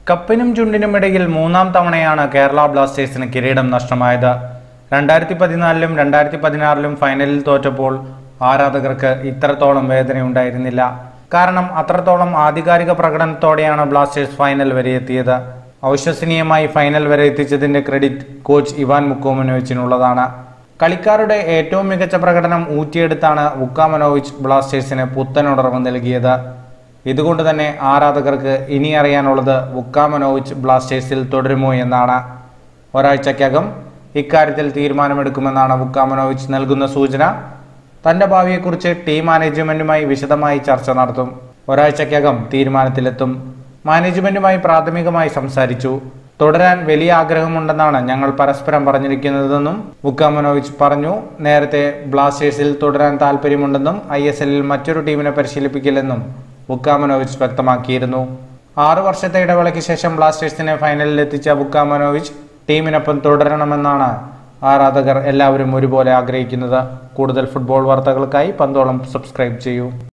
കപ്പിനും ചുണ്ടിനുമിടയിൽ മൂന്നാം തവണയാണ് കേരള ബ്ലാസ്റ്റേഴ്സിന് കിരീടം നഷ്ടമായത് രണ്ടായിരത്തി പതിനാലിലും രണ്ടായിരത്തി പതിനാറിലും ഫൈനലിൽ തോറ്റപ്പോൾ ആരാധകർക്ക് ഇത്രത്തോളം വേദനയുണ്ടായിരുന്നില്ല കാരണം അത്രത്തോളം ആധികാരിക പ്രകടനത്തോടെയാണ് ബ്ലാസ്റ്റേഴ്സ് ഫൈനൽ വരെ എത്തിയത് അവിശ്വസനീയമായി ഫൈനൽ വരെ എത്തിച്ചതിന്റെ ക്രെഡിറ്റ് കോച്ച് ഇവാൻ മുക്കോമനോവിച്ചിനുള്ളതാണ് കളിക്കാരുടെ ഏറ്റവും മികച്ച പ്രകടനം ഊറ്റിയെടുത്താണ് വുക്കാമനോവിച്ച് ബ്ലാസ്റ്റേഴ്സിന് പുത്തനുണർവ് നൽകിയത് ഇതുകൊണ്ട് തന്നെ ആരാധകർക്ക് ഇനി അറിയാനുള്ളത് വുക്കാമനോവിച്ച് ബ്ലാസ്റ്റേഴ്സിൽ തുടരുമോ എന്നാണ് ഒരാഴ്ചക്കകം ഇക്കാര്യത്തിൽ തീരുമാനമെടുക്കുമെന്നാണ് വുക്കാമനോവിച്ച് നൽകുന്ന സൂചന തന്റെ ഭാവിയെക്കുറിച്ച് ടീം മാനേജ്മെന്റുമായി വിശദമായി ചർച്ച നടത്തും ഒരാഴ്ചക്കകം തീരുമാനത്തിലെത്തും മാനേജ്മെന്റുമായി പ്രാഥമികമായി സംസാരിച്ചു തുടരാൻ വലിയ ആഗ്രഹമുണ്ടെന്നാണ് ഞങ്ങൾ പരസ്പരം പറഞ്ഞിരിക്കുന്നതെന്നും വുക്കാമനോവിച്ച് പറഞ്ഞു നേരത്തെ ബ്ലാസ്റ്റേഴ്സിൽ തുടരാൻ താല്പര്യമുണ്ടെന്നും ഐ എസ് എല്ലിൽ മറ്റൊരു ടീമിനെ പരിശീലിപ്പിക്കില്ലെന്നും വുക്കാമനോവിച്ച് വ്യക്തമാക്കിയിരുന്നു ആറു വർഷത്തെ ഇടവേളയ്ക്ക് ശേഷം ബ്ലാസ്റ്റേഴ്സിനെ ഫൈനലിൽ എത്തിച്ച വുക്കാമനോവിച്ച് ടീമിനൊപ്പം തുടരണമെന്നാണ് ആരാധകർ എല്ലാവരും ഒരുപോലെ ആഗ്രഹിക്കുന്നത് കൂടുതൽ ഫുട്ബോൾ വാർത്തകൾക്കായി പന്തോളം സബ്സ്ക്രൈബ് ചെയ്യൂ